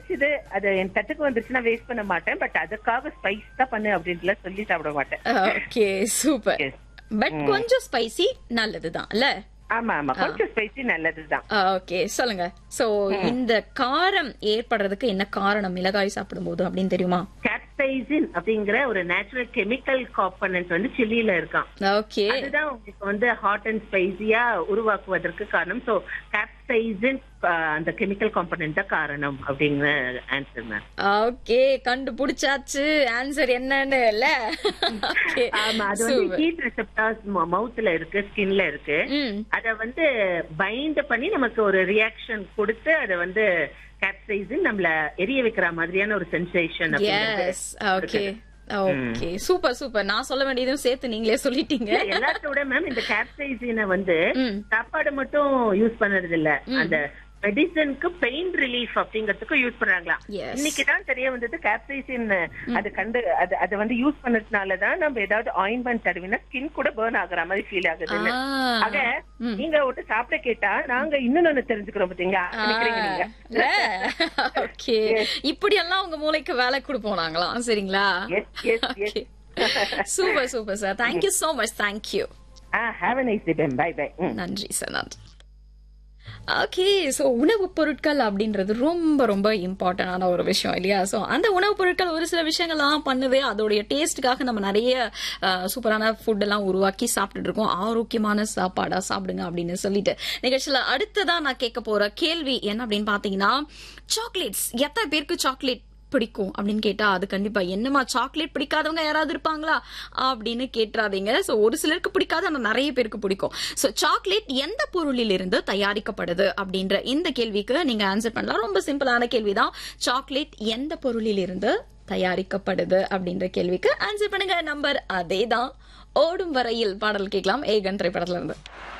கிடைச்சது அது என் தட்டுக்கு வந்துருச்சுன்னா வேஸ்ட் பண்ண மாட்டேன் பட் அதுக்காக ஸ்பைஸ் தான் பண்ணு அப்படின்ட்டு சொல்லி சாப்பிட மாட்டேன் ஓகே சூப்பர் Yes. பட் கொஞ்சம் ஸ்பைசி நல்லதுதான் இல்ல ஆமா ஆமா கொஞ்சம் ஸ்பைசி நல்லதுதான் ஓகே சொல்லுங்க சோ இந்த காரம் ஏற்படுறதுக்கு என்ன காரணம் மிளகாய் சாப்பிடும்போது அப்படின்னு தெரியுமா கேப்சைசின் அப்படிங்கிற ஒரு நேச்சுரல் கெமிக்கல் காம்பனன்ட் வந்து சில்லியில இருக்கான் ஓகே அதுதான் உங்களுக்கு வந்து ஹாட் அண்ட் ஸ்பைசியா உருவாக்குவதற்கு காரணம் சோ கேப்சைசின் அந்த கெமிக்கல் காம்பனன்ட் தான் காரணம் அப்படிங்கிற ஆன்சர் மேம் ஓகே கண்டுபிடிச்சாச்சு ஆன்சர் என்னன்னு இல்ல Okay, ஆமா அது வந்து super. ஹீட் ரெசெப்டார்ஸ் மவுத்ல இருக்கு ஸ்கின்ல இருக்கு ம் அத வந்து பைண்ட் பண்ணி நமக்கு ஒரு ரியாக்ஷன் கொடுத்து அத வந்து கேப்சைசின் நம்மள எரிய வைக்கிற மாதிரியான ஒரு sensation yes okay okay super super நான் சொல்ல வேண்டியதும் சேர்த்து நீங்களே சொல்லிட்டீங்க எல்லாத்தோட மேம் இந்த கேப்சைசினை வந்து ம். சாப்பாடு மட்டும் யூஸ் பண்ணறது இல்ல அந்த மெடிசனுக்கு பெயின் ரிலீஃப் அப்படிங்கறதுக்கு யூஸ் பண்றாங்களாம் Yes. இன்னைக்கு தான் தெரிய வந்தது கேப்சைசின் அது கண்டு அது அது வந்து யூஸ் பண்ணதுனால தான் நம்ம ஏதாவது ஆயின்மெண்ட் தடவினா ஸ்கின் கூட பேர்ன் ஆகுற மாதிரி ஃபீல் ஆகுதுன்னு ஆ. ஆக நீங்க ஒட்டு சாப்பிட கேட்டா நாங்க இன்னும் ஒண்ணு தெரிஞ்சுக்கிறோம் பாத்தீங்களா நினைக்கிறீங்க நீங்க ஓகே இப்படி எல்லாம் உங்க மூளைக்கு வேலை கொடுப்போம் நாங்களாம் சரிங்களா yes yes yes super super sir thank you so much thank you ah have a nice day bye bye நன்றி சார் நன்றி ஓகே ஸோ உணவுப் பொருட்கள் அப்படின்றது ரொம்ப ரொம்ப இம்பார்ட்டண்டான ஒரு விஷயம் இல்லையா ஸோ அந்த உணவுப் பொருட்கள் ஒரு சில விஷயங்கள்லாம் பண்ணுது அதோடைய டேஸ்ட்டுக்காக நம்ம நிறைய அஹ், சூப்பரான ஃபுட் எல்லாம் உருவாக்கி சாப்பிட்டுட்டு இருக்கோம் ஆரோக்கியமான சாப்பாடா சாப்பிடுங்க அப்படின்னு சொல்லிட்டு நிகழ்ச்சியில் அடுத்ததா நான் கேட்க போற கேள்வி என்ன அப்படின்னு பாத்தீங்கன்னா சாக்லேட்ஸ் எத்தனை பேருக்கு சாக்லேட் பிடிக்கும் அப்படின்னு கேட்டா அது கண்டிப்பா என்னமா சாக்லேட் பிடிக்காதவங்க யாராவது இருப்பாங்களா அப்படின்னு கேட்டுறாதீங்க சோ ஒரு சிலருக்கு பிடிக்காது ஆனா நிறைய பேருக்கு பிடிக்கும் சோ சாக்லேட் எந்த பொருளில் இருந்து தயாரிக்கப்படுது அப்படின்ற இந்த கேள்விக்கு நீங்க ஆன்சர் பண்ணலாம் ரொம்ப சிம்பிளான கேள்விதான் சாக்லேட் எந்த பொருளில் இருந்து தயாரிக்கப்படுது அப்படின்ற கேள்விக்கு ஆன்சர் பண்ணுங்க நம்பர் அதேதான் ஓடும் வரையில் பாடல் கேட்கலாம் ஏகன் திரைப்படத்துல இருந்து